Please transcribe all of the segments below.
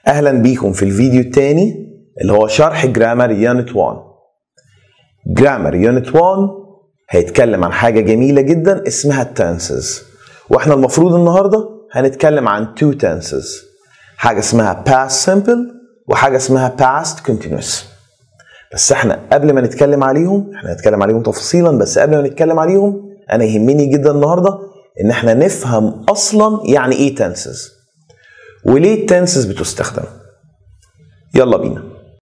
اهلا بيكم في الفيديو الثاني اللي هو شرح جرامر يونت 1 جرامر يونت 1 هيتكلم عن حاجه جميله جدا اسمها التنسز واحنا المفروض النهارده هنتكلم عن تو tenses حاجه اسمها past simple وحاجه اسمها past continuous بس احنا قبل ما نتكلم عليهم احنا هنتكلم عليهم تفصيلا بس قبل ما نتكلم عليهم انا يهمني جدا النهارده ان احنا نفهم اصلا يعني ايه tenses وليه التنسز بتستخدم يلا بينا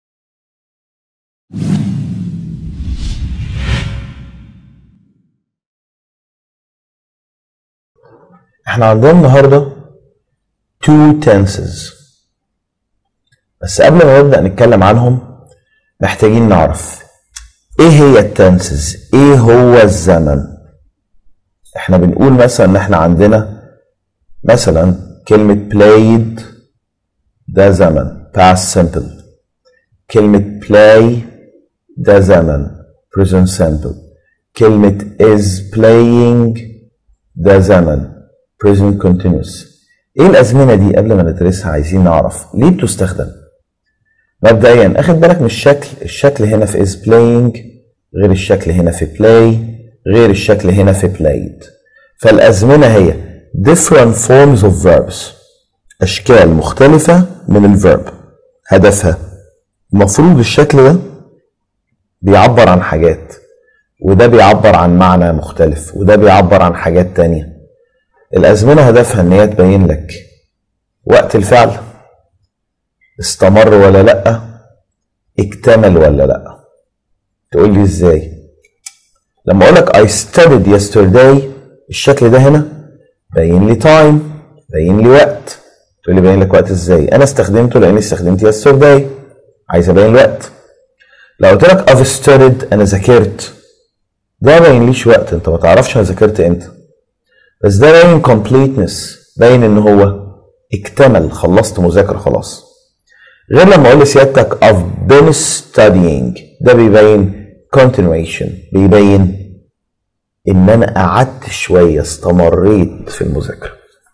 احنا عندنا النهارده two tenses بس قبل ما نبدأ نتكلم عنهم محتاجين نعرف ايه هي التنسز ايه هو الزمن احنا بنقول مثلا ان احنا عندنا مثلا كلمة played ده زمن past simple كلمة play ده زمن present simple كلمة is playing ده زمن present continuous ايه الازمنه دي قبل ما ندرسها عايزين نعرف ليه بتستخدم مبدئيا اخد بالك من الشكل الشكل هنا في is playing غير الشكل هنا في play غير الشكل هنا في played فالازمنه هي different forms of verbs اشكال مختلفه من الفيرب هدفها المفروض الشكل ده بيعبر عن حاجات وده بيعبر عن معنى مختلف وده بيعبر عن حاجات تانية الأزمنة هدفها إن هي تبين لك وقت الفعل استمر ولا لأ اكتمل ولا لأ تقول لي إزاي لما أقول لك I studied yesterday الشكل ده هنا بين لي time بين لي وقت تقول لي باين لك وقت إزاي أنا استخدمته لأني استخدمت yesterday عايز أبين الوقت لو قلت لك I've studied أنا ذاكرت ده باين ليش وقت أنت ما تعرفش أنا ذاكرت إمتى بس ده باين completeness باين ان هو اكتمل خلصت مذاكرة خلاص غير لما اقول لسيادتك I've been studying ده بيبين continuation بيبين ان انا قعدت شوية استمريت في المذاكرة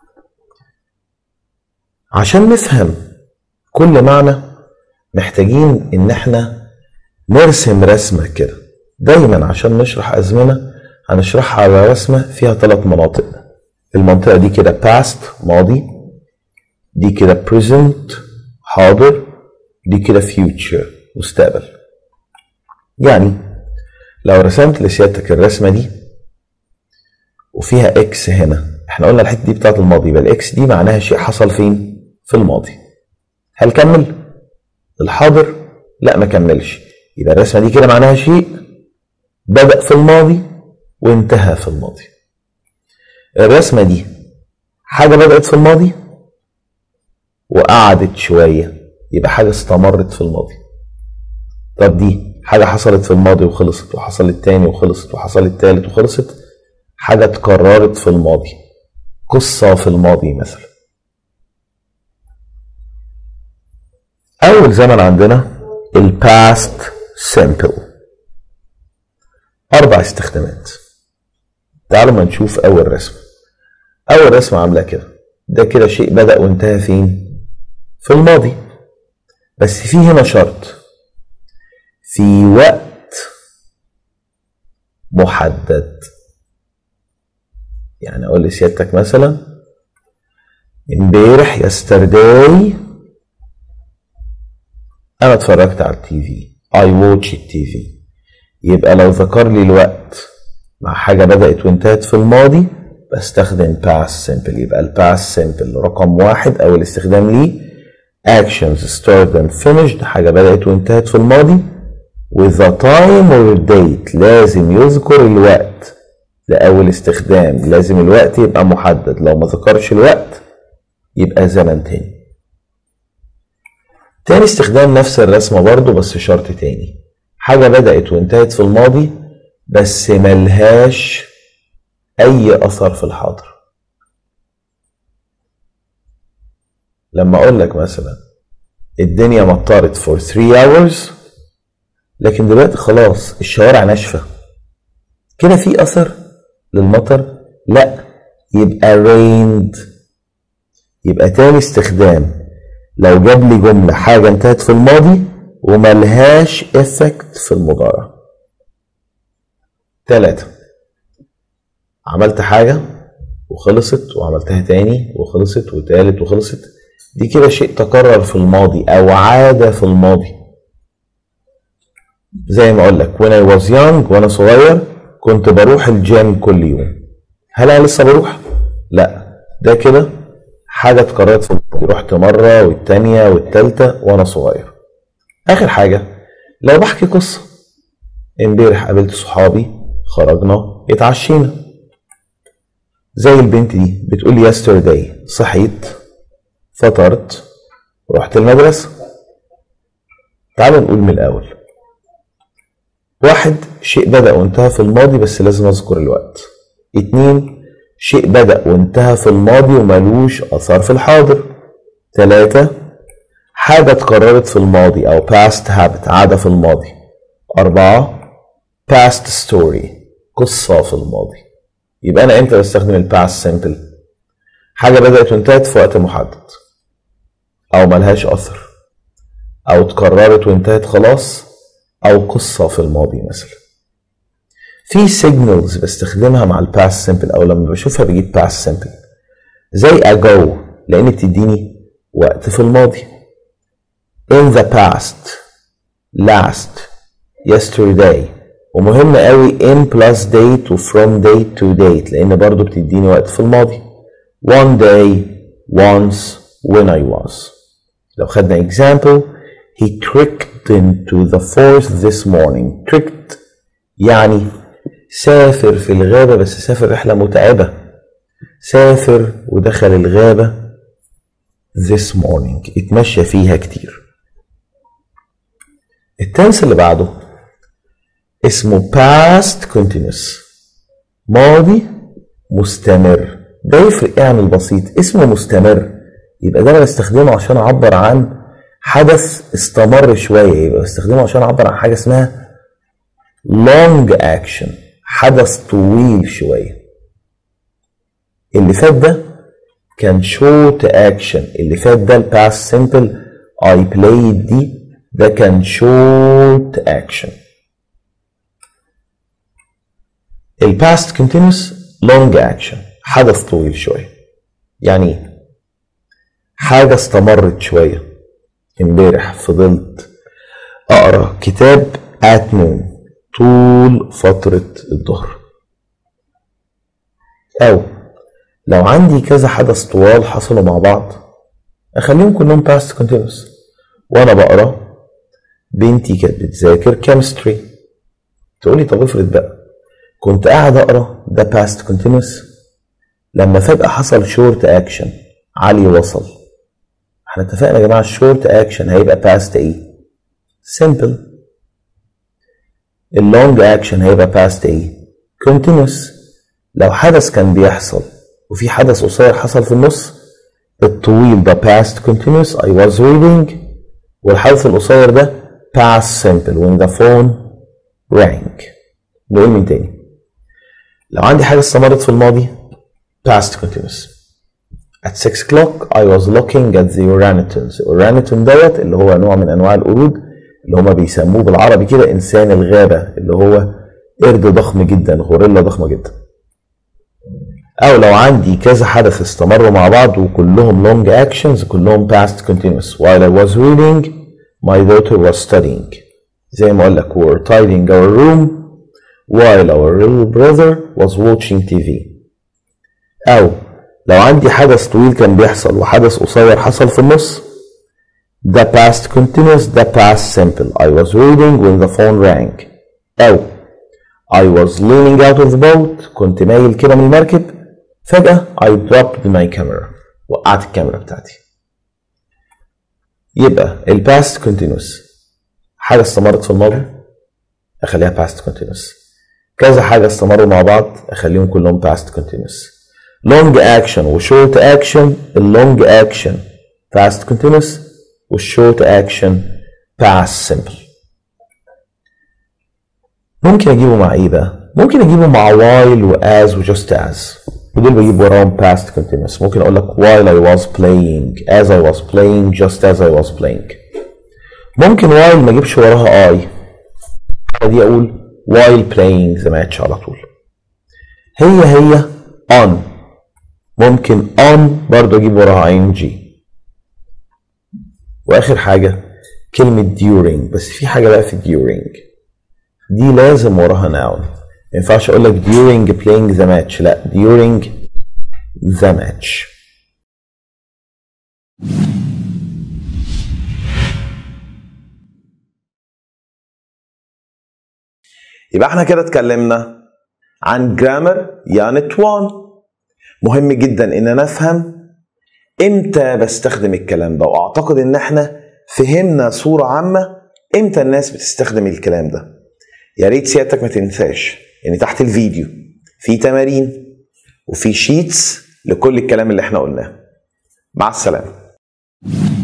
عشان نفهم كل معنى محتاجين ان احنا نرسم رسمة كده دايما عشان نشرح ازمنة هنشرحها على رسمة فيها ثلاث مناطق المنطقة دي كده past ماضي دي كده present حاضر دي كده future مستقبل يعني لو رسمت لسيادتك الرسمة دي وفيها اكس هنا احنا قلنا الحتة دي بتاعت الماضي يبقى الاكس دي معناها شيء حصل فين في الماضي هل كمل الحاضر لا ما كملش يبقى الرسمة دي كده معناها شيء بدأ في الماضي وانتهى في الماضي الرسمة دي حاجة بدأت في الماضي وقعدت شوية يبقى حاجة استمرت في الماضي طب دي حاجة حصلت في الماضي وخلصت وحصلت تاني وخلصت وحصلت تالت وخلصت حاجة اتكررت في الماضي قصة في الماضي مثلا أول زمن عندنا الباست سيمبل أربع استخدامات تعالوا ما نشوف أول رسمة أول رسمة عاملة كده ده كده شيء بدأ وانتهى فين؟ في الماضي بس في هنا شرط في وقت محدد يعني أقول لسيادتك مثلا امبارح يسترداي أنا اتفرجت على التي في I watch التي في يبقى لو ذكر لي الوقت مع حاجة بدأت وانتهت في الماضي بستخدم past simple يبقى ال past simple رقم واحد أول استخدام ليه actions started and finished حاجة بدأت وانتهت في الماضي with a time or date لازم يذكر الوقت لأول استخدام لازم الوقت يبقى محدد لو ما ذكرش الوقت يبقى زمن تاني تاني استخدام نفس الرسمة برضو بس شرط تاني حاجة بدأت وانتهت في الماضي بس ملهاش أي أثر في الحاضر لما أقول لك مثلا الدنيا مطرت for 3 hours لكن دلوقتي خلاص الشوارع ناشفة كده في أثر للمطر لا يبقى rained يبقى تاني استخدام لو جاب لي جملة حاجة انتهت في الماضي وملهاش افكت في المضارع تلاتة عملت حاجة وخلصت وعملتها تاني وخلصت وتالت وخلصت دي كده شيء تكرر في الماضي أو عادة في الماضي زي ما أقول لك when I was young وأنا صغير كنت بروح الجيم كل يوم هل أنا لسه بروح؟ لا ده كده حاجة اتكررت في الماضي رحت مرة والتانية والتالتة وأنا صغير آخر حاجة لو بحكي قصة امبارح قابلت صحابي خرجنا اتعشينا زي البنت دي بتقول yesterday صحيت فطرت رحت المدرسة تعالوا نقول من الأول واحد شيء بدأ وانتهى في الماضي بس لازم أذكر الوقت اتنين شيء بدأ وانتهى في الماضي وملوش أثر في الحاضر تلاتة حاجة اتكررت في الماضي أو past habit عادة في الماضي أربعة past story قصة في الماضي يبقى أنا إمتى بستخدم ال past simple حاجة بدأت وانتهت في وقت محدد أو ملهاش أثر أو اتكررت وانتهت خلاص أو قصة في الماضي مثلا في signals بستخدمها مع ال past simple أو لما بشوفها بجيب past simple زي ago لأن بتديني وقت في الماضي in the past last yesterday ومهم قوي in plus date و from date to date لأن برضو بتديني وقت في الماضي one day once when I was لو خدنا example he tricked into the forest this morning tricked يعني سافر في الغابة بس سافر رحلة متعبة سافر ودخل الغابة this morning اتمشى فيها كتير التنس اللي بعده اسمه past continuous ماضي مستمر ده يفرق ايه عن البسيط اسمه مستمر يبقى ده انا بستخدمه عشان اعبر عن حدث استمر شويه يبقى بستخدمه عشان اعبر عن حاجه اسمها long action حدث طويل شويه اللي فات ده كان short action اللي فات ده الباست simple I played دي ده كان short action الباست continuous long action حدث طويل شوية يعني ايه؟ حاجة استمرت شوية امبارح فضلت أقرأ كتاب at noon طول فترة الظهر أو لو عندي كذا حدث طوال حصلوا مع بعض أخليهم كلهم past continuous وأنا بقرأ بنتي كانت بتذاكر كيمستري تقولي طب افرض بقى كنت قاعد اقرا ده باست كونتينوس لما فجاه حصل شورت اكشن علي وصل احنا اتفقنا يا جماعه الشورت اكشن هيبقى باست ايه سمبل اللونج اكشن هيبقى باست ايه كونتينوس لو حدث كان بيحصل وفي حدث قصير حصل في النص الطويل ده past continuous I was reading والحدث القصير ده past simple when the phone rang نقول من تاني لو عندي حاجة استمرت في الماضي past continuous at 6 o'clock I was looking at the orangutans orangutan دوت اللي هو نوع من أنواع القرود اللي هما بيسموه بالعربي كده إنسان الغابة اللي هو قرد ضخم جدا غوريلا ضخمة جدا أو لو عندي كذا حدث استمروا مع بعض وكلهم long actions كلهم past continuous while I was reading my daughter was studying زي ما أقول لك we were tidying our room while our little brother was watching TV أو لو عندي حدث طويل كان بيحصل وحدث قصير حصل في النص ده past continuous ده past simple I was reading when the phone rang أو I was leaning out of the boat كنت مايل كده من المركب فجأة I dropped my camera وقعت الكاميرا بتاعتي يبقى ال past continuous حاجة استمرت في الماضي أخليها past continuous كذا حاجة استمروا مع بعض أخليهم كلهم past continuous long action و short action اللونج action past continuous والshort action past simple ممكن أجيبه مع إيه بقى؟ ممكن أجيبه مع while و as و just as ودول بجيب وراهم past continuous ممكن اقول لك while I was playing as I was playing just as I was playing ممكن while ما اجيبش وراها I دي اقول while playing the match على طول هي هي on ممكن on برضو اجيب وراها ing واخر حاجه كلمه during بس في حاجه بقى في during دي لازم وراها noun ما ينفعش اقول لك during playing the match لا during the match يبقى احنا كده اتكلمنا عن جرامر يانت 1 مهم جدا ان نفهم امتى بستخدم الكلام ده واعتقد ان احنا فهمنا صورة عامة امتى الناس بتستخدم الكلام ده يا ريت سيادتك ما تنساش يعني تحت الفيديو في تمارين وفي شيتس لكل الكلام اللي احنا قلناه مع السلامه